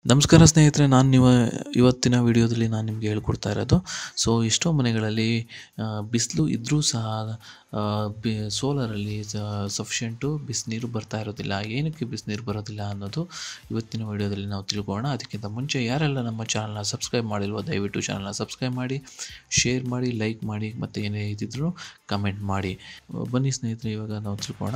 ನಮಸ್ಕಾರ ಸ್ನೇಹಿತರೆ ನಾನು ನೀವು ಇವತ್ತಿನ ವಿಡಿಯೋದಲ್ಲಿ ನಾನು ನಿಮಗೆ ಹೇಳ್ಕೊಡ್ತಾ ಇರೋದು ಸೊ ಎಷ್ಟೋ ಮನೆಗಳಲ್ಲಿ ಬಿಸಿಲು ಇದ್ದರೂ ಸಹ ಆ, ಬಿ ಸೋಲಾರಲ್ಲಿ ಸಫಿಷಿಯೆಂಟು ಬಿಸಿನೀರು ಬರ್ತಾ ಇರೋದಿಲ್ಲ ಏನಕ್ಕೆ ಬಿಸಿನೀರು ಬರೋದಿಲ್ಲ ಅನ್ನೋದು ಇವತ್ತಿನ ವಿಡಿಯೋದಲ್ಲಿ ನಾವು ತಿಳ್ಕೊಳ್ಳೋಣ ಅದಕ್ಕಿಂತ ಮುಂಚೆ ಯಾರೆಲ್ಲ ನಮ್ಮ ಚಾನಲ್ನ ಸಬ್ಸ್ಕ್ರೈಬ್ ಮಾಡಿಲ್ವೋ ದಯವಿಟ್ಟು ಚಾನಲ್ನ ಸಬ್ಸ್ಕ್ರೈಬ್ ಮಾಡಿ ಶೇರ್ ಮಾಡಿ ಲೈಕ್ ಮಾಡಿ ಮತ್ತು ಏನೇ ಇದ್ದಿದ್ರು ಕಮೆಂಟ್ ಮಾಡಿ ಬನ್ನಿ ಸ್ನೇಹಿತರೆ ಇವಾಗ ನಾವು ತಿಳ್ಕೊಳ್ಳೋಣ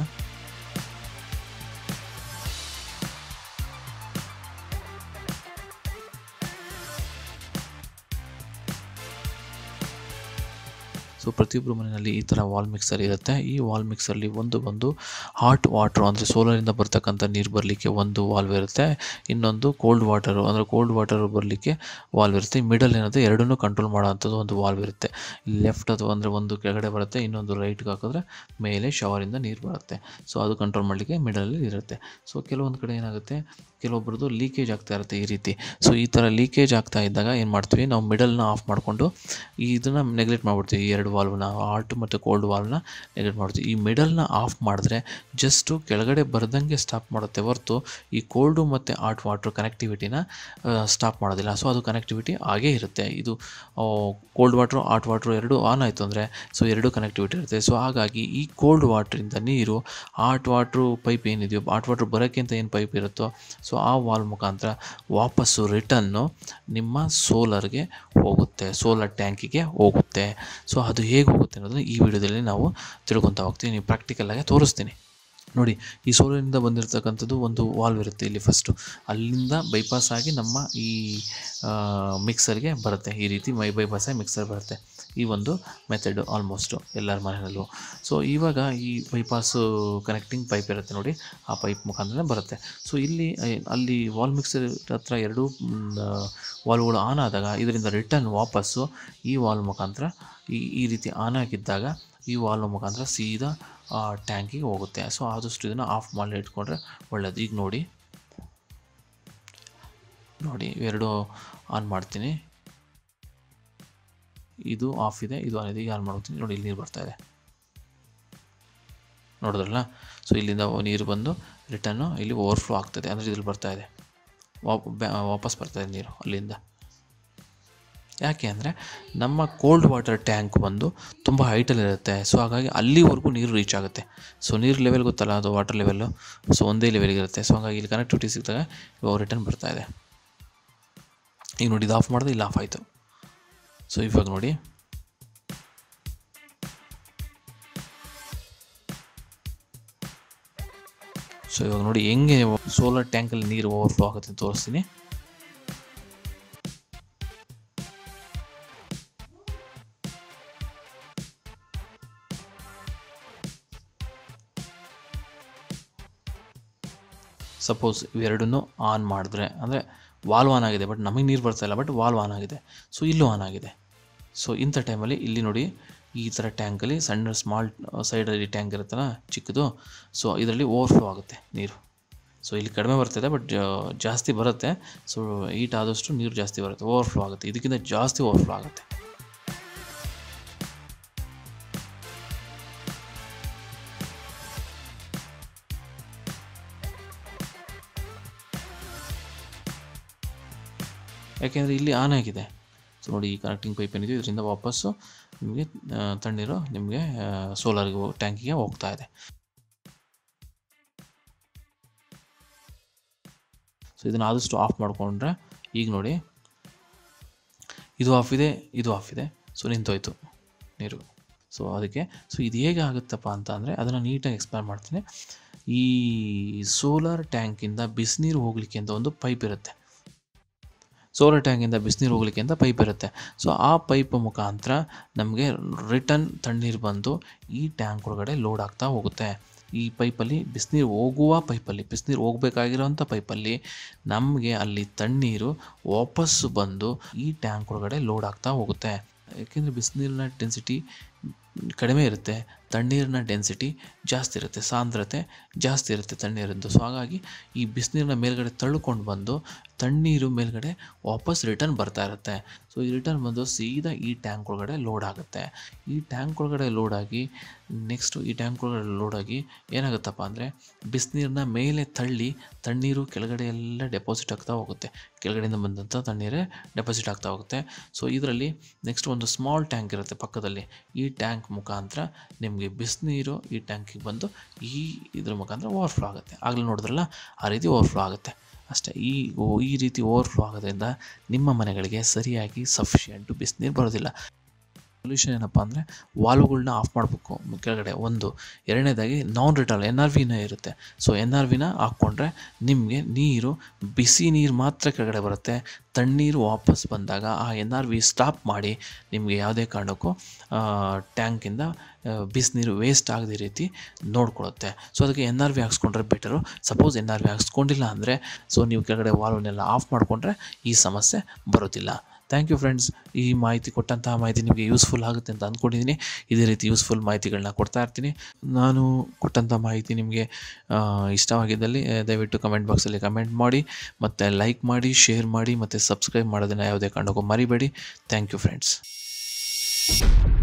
ಸೊ ಪ್ರತಿಯೊಬ್ಬರ ಮನೆಯಲ್ಲಿ ಈ ಥರ ವಾಲ್ ಮಿಕ್ಸರ್ ಇರುತ್ತೆ ಈ ವಾಲ್ ಮಿಕ್ಸರ್ಲಿ ಒಂದು ಬಂದು ಹಾಟ್ ವಾಟ್ರು ಅಂದರೆ ಸೋಲರಿಂದ ಬರ್ತಕ್ಕಂಥ ನೀರು ಬರಲಿಕ್ಕೆ ಒಂದು ವಾಲ್ವ್ ಇರುತ್ತೆ ಇನ್ನೊಂದು ಕೋಲ್ಡ್ ವಾಟರು ಅಂದರೆ ಕೋಲ್ಡ್ ವಾಟರ್ ಬರಲಿಕ್ಕೆ ವಾಲ್ವ್ ಇರುತ್ತೆ ಮಿಡಲ್ ಏನಾಗುತ್ತೆ ಎರಡನ್ನೂ ಕಂಟ್ರೋಲ್ ಮಾಡೋವಂಥದ್ದು ಒಂದು ವಾಲ್ವ್ ಇರುತ್ತೆ ಲೆಫ್ಟ್ ಅಥವಾ ಅಂದರೆ ಒಂದು ಕೆಳಗಡೆ ಬರುತ್ತೆ ಇನ್ನೊಂದು ರೈಟ್ಗೆ ಹಾಕಿದ್ರೆ ಮೇಲೆ ಶವರಿಂದ ನೀರು ಬರುತ್ತೆ ಸೊ ಅದು ಕಂಟ್ರೋಲ್ ಮಾಡಲಿಕ್ಕೆ ಮಿಡಲಲ್ಲಿ ಇರುತ್ತೆ ಸೊ ಕೆಲವೊಂದು ಕಡೆ ಏನಾಗುತ್ತೆ ಕೆಲವೊಬ್ರದ್ದು ಲೀಕೇಜ್ ಆಗ್ತಾ ಇರುತ್ತೆ ಈ ರೀತಿ ಸೊ ಈ ಥರ ಲೀಕೇಜ್ ಆಗ್ತಾ ಇದ್ದಾಗ ಏನು ಮಾಡ್ತೀವಿ ನಾವು ಮಿಡಲ್ನ ಆಫ್ ಮಾಡಿಕೊಂಡು ಈ ಇದನ್ನು ನೆಗ್ಲೆಕ್ಟ್ ಮಾಡ್ಬಿಡ್ತೀವಿ ಈ ಎರಡು ವಾಲ್ವ್ನ ಹಾಟ್ ಮತ್ತು ಕೋಲ್ಡ್ ವಾಲ್ವ್ನ ನೆಗ್ಲೆಕ್ಟ್ ಮಾಡ್ತೀವಿ ಈ ಮಿಡಲ್ನ ಆಫ್ ಮಾಡಿದ್ರೆ ಜಸ್ಟು ಕೆಳಗಡೆ ಬರ್ದಂಗೆ ಸ್ಟಾಪ್ ಮಾಡುತ್ತೆ ಹೊರತು ಈ ಕೋಲ್ಡು ಮತ್ತು ಹಾಟ್ ವಾಟ್ರ್ ಕನೆಕ್ಟಿವಿಟಿನ ಸ್ಟಾಪ್ ಮಾಡೋದಿಲ್ಲ ಸೊ ಅದು ಕನೆಕ್ಟಿವಿಟಿ ಆಗೇ ಇರುತ್ತೆ ಇದು ಕೋಲ್ಡ್ ವಾಟ್ರು ಹಾಟ್ ವಾಟ್ರು ಎರಡು ಆನ್ ಆಯಿತು ಅಂದರೆ ಸೊ ಎರಡು ಕನೆಕ್ಟಿವಿಟಿ ಇರುತ್ತೆ ಸೊ ಹಾಗಾಗಿ ಈ ಕೋಲ್ಡ್ ವಾಟ್ರಿಂದ ನೀರು ಹಾಟ್ ವಾಟ್ರು ಪೈಪ್ ಏನಿದೆಯೋ ಹಾಟ್ ವಾಟ್ರ್ ಬರೋಕ್ಕೆ ಅಂತ ಏನು ಪೈಪ್ ಇರುತ್ತೋ ಸೊ ಆ ವಾಲ್ ಮುಖಾಂತರ ವಾಪಸ್ಸು ರಿಟನ್ನು ನಿಮ್ಮ ಸೋಲರ್ಗೆ ಹೋಗುತ್ತೆ ಸೋಲಾರ್ ಟ್ಯಾಂಕಿಗೆ ಹೋಗುತ್ತೆ ಸೊ ಅದು ಹೇಗೆ ಹೋಗುತ್ತೆ ಅನ್ನೋದನ್ನ ಈ ವಿಡಿಯೋದಲ್ಲಿ ನಾವು ತಿಳ್ಕೊತಾ ಹೋಗ್ತೀವಿ ನೀವು ಪ್ರಾಕ್ಟಿಕಲಾಗಿ ತೋರಿಸ್ತೀನಿ ನೋಡಿ ಈ ಸೋಲರಿಂದ ಬಂದಿರತಕ್ಕಂಥದ್ದು ಒಂದು ವಾಲ್ವ್ ಇರುತ್ತೆ ಇಲ್ಲಿ ಫಸ್ಟು ಅಲ್ಲಿಂದ ಬೈಪಾಸ್ ಆಗಿ ನಮ್ಮ ಈ ಮಿಕ್ಸರ್ಗೆ ಬರುತ್ತೆ ಈ ರೀತಿ ಮೈ ಬೈಪಾಸ್ ಆಗಿ ಮಿಕ್ಸರ್ ಬರುತ್ತೆ ಈ ಒಂದು ಮೆಥಡ್ ಆಲ್ಮೋಸ್ಟು ಎಲ್ಲರ ಮನೆಯಲ್ಲೂ ಸೊ ಇವಾಗ ಈ ಬೈಪಾಸು ಕನೆಕ್ಟಿಂಗ್ ಪೈಪ್ ಇರುತ್ತೆ ನೋಡಿ ಆ ಪೈಪ್ ಮುಖಾಂತರ ಬರುತ್ತೆ ಸೊ ಇಲ್ಲಿ ಐ- ಅಲ್ಲಿ ವಾಲ್ ಮಿಕ್ಸರ್ ಹತ್ರ ಎರಡು ವಾಲ್ವ್ಗಳು ಆನ್ ಆದಾಗ ಇದರಿಂದ ರಿಟರ್ನ್ ವಾಪಸ್ಸು ಈ ವಾಲ್ ಮುಖಾಂತರ ಈ ಈ ರೀತಿ ಆನ್ ಆಗಿದ್ದಾಗ ಈ ವಾಲ್ವ್ ಮುಖಾಂತರ ಸೀದಾ ಟ್ಯಾಂಕಿಗೆ ಹೋಗುತ್ತೆ ಸೊ ಆದಷ್ಟು ಇದನ್ನು ಆಫ್ ಮಾಡಿ ಇಟ್ಕೊಂಡ್ರೆ ಒಳ್ಳೆಯದು ಈಗ ನೋಡಿ ನೋಡಿ ಇವೆರಡು ಆನ್ ಮಾಡ್ತೀನಿ ಇದು ಆಫ್ ಇದೆ ಇದು ಆನ್ ಇದೆ ಈಗ ಆನ್ ಮಾಡ್ತೀನಿ ನೋಡಿ ಇಲ್ಲಿ ನೀರು ಬರ್ತಾ ಇದೆ ನೋಡಿದ್ರಲ್ಲ ಸೊ ಇಲ್ಲಿಂದ ನೀರು ಬಂದು ರಿಟರ್ನು ಇಲ್ಲಿ ಓವರ್ಫ್ಲೋ ಆಗ್ತದೆ ಅಂದರೆ ಇದ್ರಲ್ಲಿ ಬರ್ತಾ ಇದೆ ವಾಪ್ ಬ್ಯಾ- ವಾಪಸ್ ಬರ್ತಾ ಇದೆ ನೀರು ಅಲ್ಲಿಂದ ಯಾಕೆ ಅಂದರೆ ನಮ್ಮ ಕೋಲ್ಡ್ ವಾಟರ್ ಟ್ಯಾಂಕ್ ಬಂದು ತುಂಬ ಹೈಟಲ್ಲಿರುತ್ತೆ ಸೊ ಹಾಗಾಗಿ ಅಲ್ಲಿವರೆಗೂ ನೀರು ರೀಚ್ ಆಗುತ್ತೆ ಸೊ ನೀರು ಲೆವೆಲ್ ಗೊತ್ತಲ್ಲ ಅದು ವಾಟರ್ ಲೆವೆಲ್ಲು ಸೊ ಒಂದೇ ಲೆವೆಲ್ಗೆ ಇರುತ್ತೆ ಸೊ ಹಾಗಾಗಿ ಇಲ್ಲಿ ಕನೆಕ್ಟಿವಿಟಿ ಸಿಕ್ಕಿದಾಗ ಇವಾಗ ರಿಟರ್ನ್ ಬರ್ತಾ ಇದೆ ಈಗ ನೋಡಿ ಇದು ಆಫ್ ಮಾಡಿದ್ರೆ ಇಲ್ಲಿ ಆಫ್ ಆಯಿತು ಸೊ ಇವಾಗ ನೋಡಿ ಸೊ ಇವಾಗ ನೋಡಿ ಹೆಂಗೆ ಸೋಲಾರ್ ಟ್ಯಾಂಕಲ್ಲಿ ನೀರು ಓವರ್ಫ್ಲೋ ಆಗುತ್ತೆ ಅಂತ ತೋರಿಸ್ತೀನಿ ಸಪೋಸ್ ಇವೆರಡನ್ನೂ ಆನ್ ಮಾಡಿದ್ರೆ ಅಂದರೆ ವಾಲ್ವ್ ಆನ್ ಆಗಿದೆ ಬಟ್ ನಮಗೆ ನೀರು ಬರ್ತಾ ಇಲ್ಲ ಬಟ್ ವಾಲ್ವ್ ಆನ್ ಆಗಿದೆ ಸೊ ಇಲ್ಲೂ ಆನ್ ಆಗಿದೆ ಸೊ ಇಂಥ ಟೈಮಲ್ಲಿ ಇಲ್ಲಿ ನೋಡಿ ಈ ಥರ ಟ್ಯಾಂಕಲ್ಲಿ ಸಣ್ಣ ಸ್ಮಾಲ್ ಸೈಡಲ್ಲಿ ಟ್ಯಾಂಕ್ ಇರುತ್ತಲ್ಲ ಚಿಕ್ಕದು ಸೊ ಇದರಲ್ಲಿ ಓವರ್ಫ್ಲೋ ಆಗುತ್ತೆ ನೀರು ಸೊ ಇಲ್ಲಿ ಕಡಿಮೆ ಬರ್ತಿದೆ ಬಟ್ ಜಾಸ್ತಿ ಬರುತ್ತೆ ಸೊ ಹೀಟ್ ಆದಷ್ಟು ನೀರು ಜಾಸ್ತಿ ಬರುತ್ತೆ ಓವರ್ಫ್ಲೋ ಆಗುತ್ತೆ ಇದಕ್ಕಿಂತ ಜಾಸ್ತಿ ಓವರ್ಫ್ಲೋ ಆಗುತ್ತೆ ಯಾಕೆಂದರೆ ಇಲ್ಲಿ ಆನ್ ಆಗಿದೆ ಸೊ ನೋಡಿ ಈ ಕನೆಕ್ಟಿಂಗ್ ಪೈಪ್ ಏನಿದೆ ಇದರಿಂದ ವಾಪಸ್ಸು ನಿಮಗೆ ಆ, ತಣ್ಣೀರು ನಿಮಗೆ ಸೋಲಾರ್ಗೆ ಟ್ಯಾಂಕಿಗೆ ಹೋಗ್ತಾ ಇದೆ ಸೊ ಇದನ್ನು ಆದಷ್ಟು ಆಫ್ ಮಾಡಿಕೊಂಡ್ರೆ ಈಗ ನೋಡಿ ಇದು ಆಫ್ ಇದೆ ಇದು ಆಫ್ ಇದೆ ಸೊ ನಿಂತೋಯ್ತು ನೀರು ಸೊ ಅದಕ್ಕೆ ಸೊ ಇದು ಹೇಗೆ ಆಗುತ್ತಪ್ಪ ಅಂತ ಅಂದರೆ ಅದನ್ನು ನೀಟಾಗಿ ಎಕ್ಸ್ಪ್ಲೇನ್ ಮಾಡ್ತೀನಿ ಈ ಸೋಲಾರ್ ಟ್ಯಾಂಕಿಂದ ಬಿಸಿನೀರು ಹೋಗಲಿಕ್ಕೆ ಅಂತ ಒಂದು ಪೈಪ್ ಇರುತ್ತೆ ಸೋಲಾರ್ ಟ್ಯಾಂಕಿಂದ ಬಿಸಿನೀರು ಹೋಗ್ಲಿಕ್ಕೆ ಅಂತ ಪೈಪ್ ಇರುತ್ತೆ ಸೊ ಆ ಪೈಪ್ ಮುಖಾಂತರ ನಮಗೆ ರಿಟರ್ನ್ ತಣ್ಣೀರು ಬಂದು ಈ ಟ್ಯಾಂಕ್ ಒಳಗಡೆ ಲೋಡ್ ಆಗ್ತಾ ಹೋಗುತ್ತೆ ಈ ಪೈಪಲ್ಲಿ ಬಿಸಿನೀರು ಹೋಗುವ ಪೈಪಲ್ಲಿ ಬಿಸಿನೀರು ಹೋಗಬೇಕಾಗಿರೋಂಥ ಪೈಪಲ್ಲಿ ನಮಗೆ ಅಲ್ಲಿ ತಣ್ಣೀರು ವಾಪಸ್ಸು ಬಂದು ಈ ಟ್ಯಾಂಕ್ ಒಳಗಡೆ ಲೋಡ್ ಆಗ್ತಾ ಹೋಗುತ್ತೆ ಯಾಕೆಂದರೆ ಬಿಸಿನೀರಿನ ಡೆನ್ಸಿಟಿ ಕಡಿಮೆ ಇರುತ್ತೆ ತಣ್ಣೀರಿನ ಡೆನ್ಸಿಟಿ ಜಾಸ್ತಿ ಇರುತ್ತೆ ಸಾಂದ್ರತೆ ಜಾಸ್ತಿ ಇರುತ್ತೆ ತಣ್ಣೀರಿಂದು ಸೊ ಹಾಗಾಗಿ ಈ ಬಿಸಿನೀರನ್ನ ಮೇಲ್ಗಡೆ ತಳ್ಕೊಂಡು ಬಂದು ತಣ್ಣೀರು ಮೇಲ್ಗಡೆ ವಾಪಸ್ ರಿಟರ್ನ್ ಬರ್ತಾ ಇರುತ್ತೆ ಸೊ ಈ ರಿಟರ್ನ್ ಬಂದು ಸೀದಾ ಈ ಟ್ಯಾಂಕ್ ಒಳಗಡೆ ಲೋಡ್ ಆಗುತ್ತೆ ಈ ಟ್ಯಾಂಕ್ ಒಳಗಡೆ ಲೋಡ್ ಆಗಿ ನೆಕ್ಸ್ಟು ಈ ಟ್ಯಾಂಕ್ ಒಳಗಡೆ ಲೋಡ್ ಆಗಿ ಏನಾಗುತ್ತಪ್ಪ ಅಂದರೆ ಬಿಸಿನೀರನ್ನ ಮೇಲೆ ತಳ್ಳಿ ತಣ್ಣೀರು ಕೆಳಗಡೆ ಎಲ್ಲ ಡೆಪಾಸಿಟ್ ಆಗ್ತಾ ಹೋಗುತ್ತೆ ಕೆಳಗಡೆಯಿಂದ ಬಂದಂಥ ತಣ್ಣೀರೇ ಡೆಪಾಸಿಟ್ ಆಗ್ತಾ ಹೋಗುತ್ತೆ ಸೊ ಇದರಲ್ಲಿ ನೆಕ್ಸ್ಟ್ ಒಂದು ಸ್ಮಾಲ್ ಟ್ಯಾಂಕ್ ಇರುತ್ತೆ ಪಕ್ಕದಲ್ಲಿ ಈ ಟ್ಯಾಂಕ್ ಮುಖಾಂತರ ನಿಮಗೆ ಬಿಸಿನೀರು ಈ ಟ್ಯಾಂಕಿಗೆ ಬಂದು ಈ ಇದ್ರ ಮುಖಾಂತರ ಓವರ್ಫ್ಲೋ ಆಗುತ್ತೆ ಆಗಲೇ ನೋಡಿದ್ರಲ್ಲ ಆ ರೀತಿ ಓವರ್ಫ್ಲೋ ಆಗುತ್ತೆ ಅಷ್ಟೇ ಈ ಓ- ಈ ರೀತಿ ಓವರ್ಫ್ಲೋ ಆಗೋದ್ರಿಂದ ನಿಮ್ಮ ಮನೆಗಳಿಗೆ ಸರಿಯಾಗಿ ಸಫಿಷಿಯೆಂಟು ಬಿಸಿನೀರು ಬರೋದಿಲ್ಲ ಸೊಲ್ಯೂಷನ್ ಏನಪ್ಪ ಅಂದರೆ ವಾಲ್ವ್ಗಳ್ನ ಆಫ್ ಮಾಡಬೇಕು ಕೆಳಗಡೆ ಒಂದು ಎರಡನೇದಾಗಿ ನಾನ್ ರಿಟರ್ನ್ ಎನ್ ಆರ್ ವಿನ ಇರುತ್ತೆ ಸೊ ಎನ್ ಆರ್ ವಿನ ಹಾಕ್ಕೊಂಡ್ರೆ ನಿಮಗೆ ನೀರು ಬಿಸಿ ನೀರು ಮಾತ್ರ ಕೆಳಗಡೆ ಬರುತ್ತೆ ತಣ್ಣೀರು ವಾಪಸ್ ಬಂದಾಗ ಆ ಎನ್ ಆರ್ ವಿ ಸ್ಟಾಪ್ ಮಾಡಿ ನಿಮಗೆ ಯಾವುದೇ ಕಾರಣಕ್ಕೂ ಟ್ಯಾಂಕಿಂದ ಬಿಸಿನೀರು ವೇಸ್ಟ್ ಆಗದ ರೀತಿ ನೋಡ್ಕೊಳ್ಳುತ್ತೆ ಸೊ ಅದಕ್ಕೆ ಎನ್ ಆರ್ ವಿ ಹಾಕ್ಸ್ಕೊಂಡ್ರೆ better suppose N R V ಹಾಕ್ಸ್ಕೊಂಡಿಲ್ಲ ಅಂದರೆ ಸೊ ನೀವು ಕೆಳಗಡೆ ವಾಲ್ವನ್ನೆಲ್ಲ ಆಫ್ ಮಾಡಿಕೊಂಡ್ರೆ ಈ ಸಮಸ್ಯೆ ಬರೋದಿಲ್ಲ ಥ್ಯಾಂಕ್ ಯು ಫ್ರೆಂಡ್ಸ್ ಈ ಮಾಹಿತಿ ಕೊಟ್ಟಂತಹ ಮಾಹಿತಿ ನಿಮಗೆ ಯೂಸ್ಫುಲ್ ಆಗುತ್ತೆ ಅಂತ ಅಂದ್ಕೊಂಡಿದ್ದೀನಿ ಇದೇ ರೀತಿ ಯೂಸ್ಫುಲ್ ಮಾಹಿತಿಗಳನ್ನ ಕೊಡ್ತಾ ಇರ್ತೀನಿ ನಾನು ಕೊಟ್ಟಂಥ ಮಾಹಿತಿ ನಿಮಗೆ ಆ, ಇಷ್ಟವಾಗಿದ್ದಲ್ಲಿ ಆ, ದಯವಿಟ್ಟು ಕಮೆಂಟ್ ಬಾಕ್ಸಲ್ಲಿ ಕಮೆಂಟ್ ಮಾಡಿ ಮತ್ತು ಲೈಕ್ ಮಾಡಿ ಶೇರ್ ಮಾಡಿ ಮತ್ತು ಸಬ್ಸ್ಕ್ರೈಬ್ ಮಾಡೋದನ್ನು ಯಾವುದೇ ಕಾರಣಕ್ಕೂ ಮರಿಬೇಡಿ ಥ್ಯಾಂಕ್ ಯು ಫ್ರೆಂಡ್ಸ್